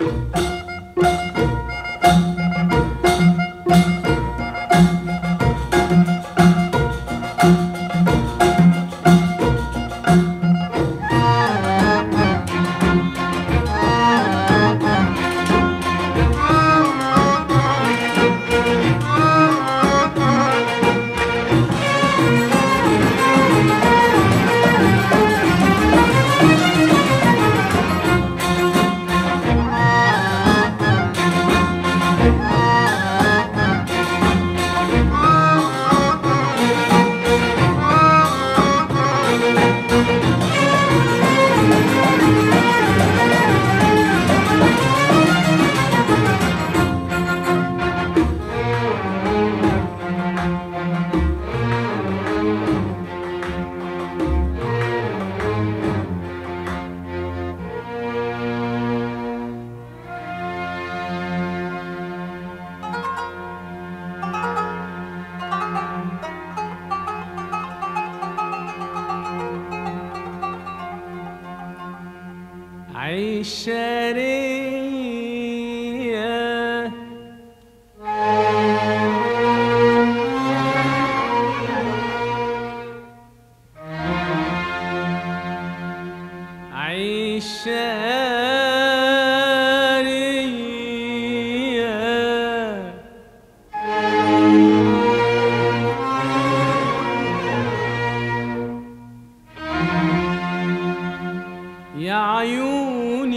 عشرية عشرية يا عيون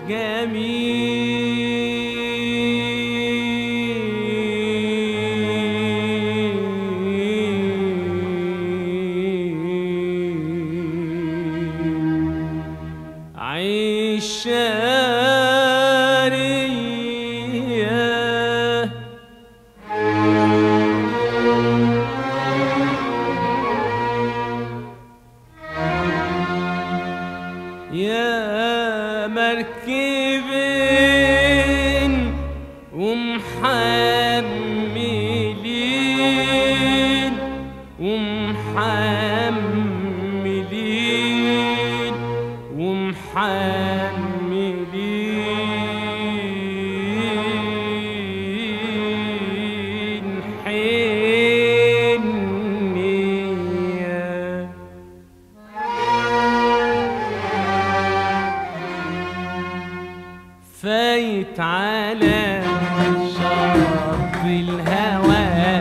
الجميل عشارية يا مركبين ومحملين ومحملين ومحملين حنيه فايت على شط الهوى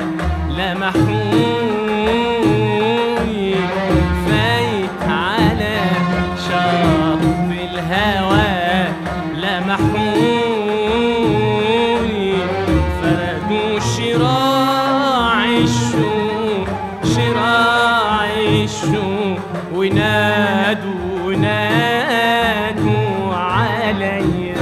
لمحوني فايت على شط الهوى لمحوني فردوا شراع الشوق شراع الشوق ونادوا نادوا عليا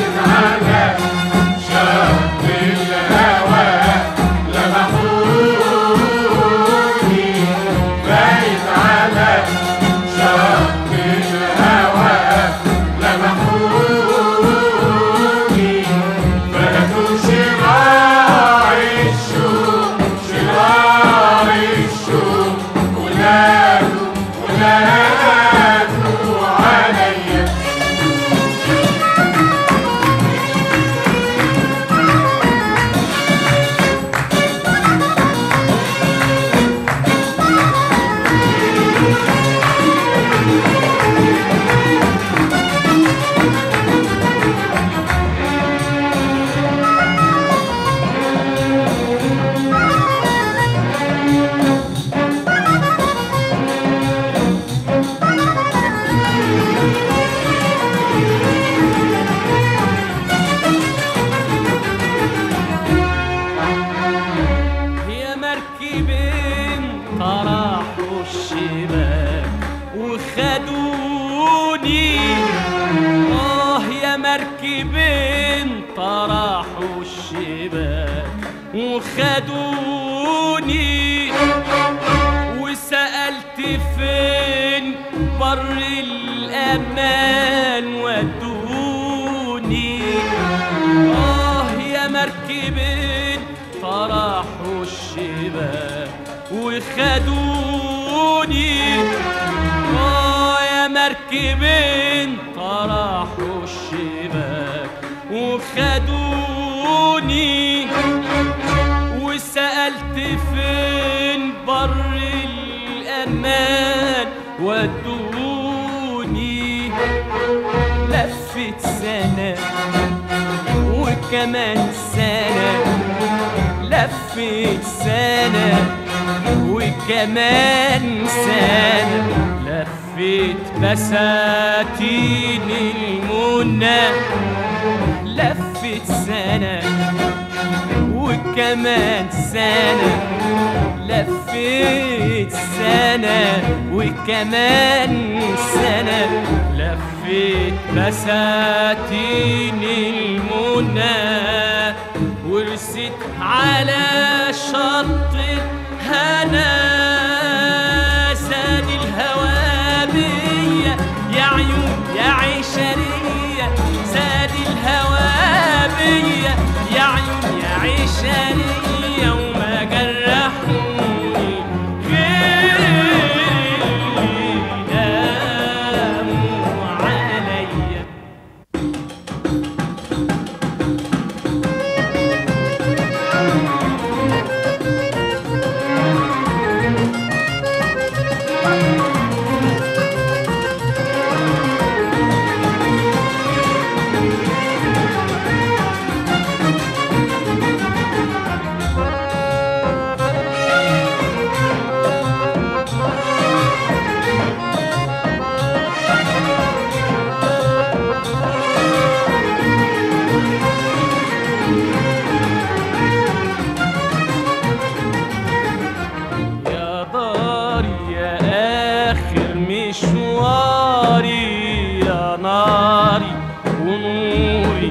هي مركبين طرحوا الشباك وخدوني اه يا مركبين طرحوا الشباك وخدوني وسألت فين بر الأمان ودوني آه يا مركبين طرحوا الشباك وخدوني آه يا مركبين طرحوا الشباك وخدوني وسألت فين بر الأمان ودوني لفت سنة وكمان سنة لفت سنة وكمان سنة لفت بساتين المنى لفت سنة وكمان سنة لفيت سنة وكمان سنة لفيت بساتين المنى ورست على شط الهنا زاد الهوى بيا يا عيون يا عشرية زاد الهوى بيا يا عيون يا عشرية وما جرحوني غير اللي ناموا عليا يا داري يا آخر مشواري يا ناري ونوري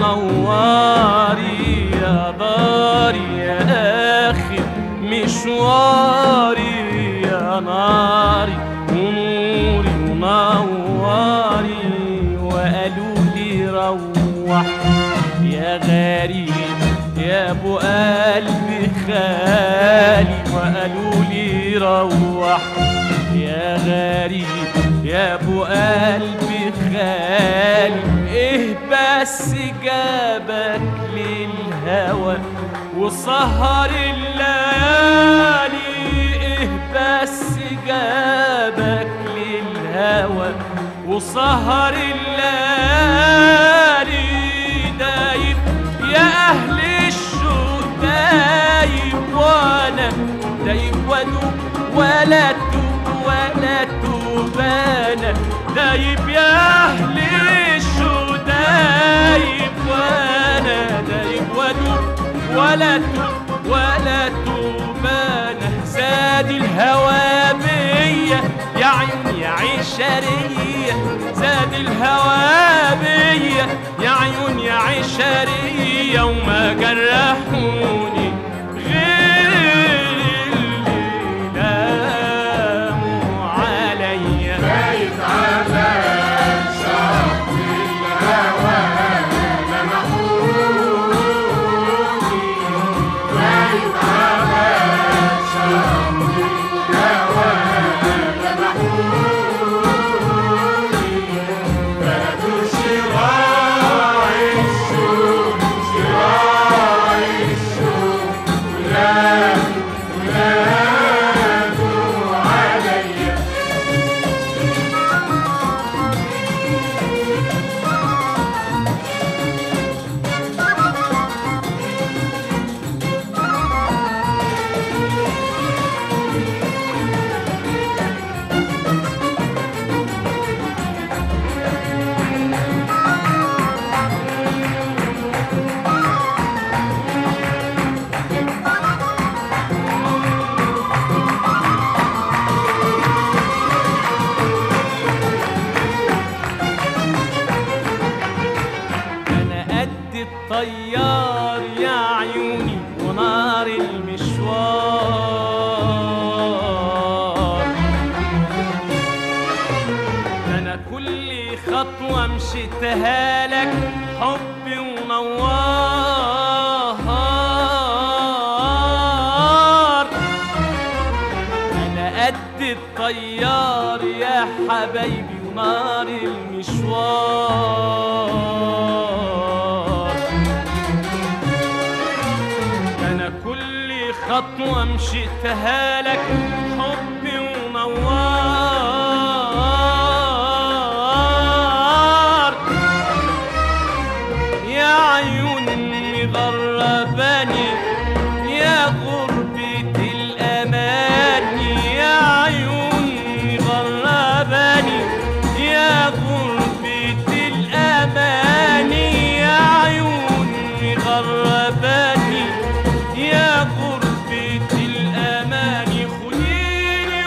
ونواري يا داري يا آخر مشواري يا ناري ونوري ونواري وقالوا لي روح يا غريب يا ابو قلبي خالي وقالوا لي روح يا غريب يا ابو قلبي خالي ايه بس جابك للهوى وسهر الليالي ايه بس جابك للهوى وسهر الليالي دايب يا اهل الشوق دايب وانا دايب وادوب ولا توب ولا توب انا دايب يا اهل الشوق دايب وانا دايب وادوب ولا توب ولا توب انا زاد الهوى بيا يا عيون يا عشرية زاد الهوى بيا يا عيون يا عشرية وما جرحوني غير اللي ناموا عليا بايت على شط الهوى لمحوني بايت على شط الهوى لمحوني بلدوا شراع الشوق شراع الشوق ولادوا ولادوا عليا انا قد الطيار يا عيوني ونار المشوار انا كل خطوة مشيتها لك حب ونوار انا قد الطيار يا حبايبي ونار المشوار خطوة مشيتها لك حبي ونوار يا عيون مغرباني يا غربة الأماني يا عيون مغرباني يا غربة الأماني يا عيون مغرباني يا غربة الأماني خديني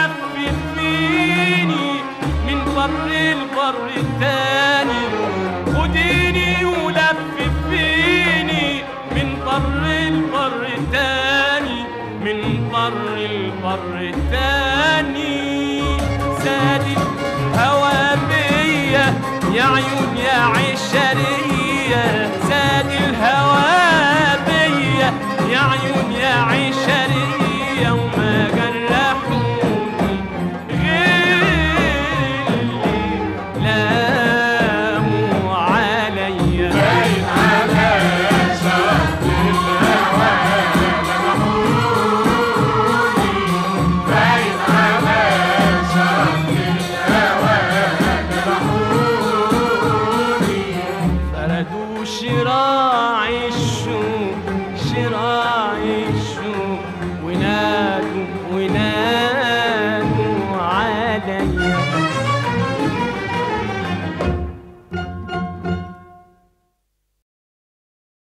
ولففيني من بر البر التاني خديني ولففيني من بر البر التاني من بر البر التاني زاد الهوى بيا يا عيون يا عشري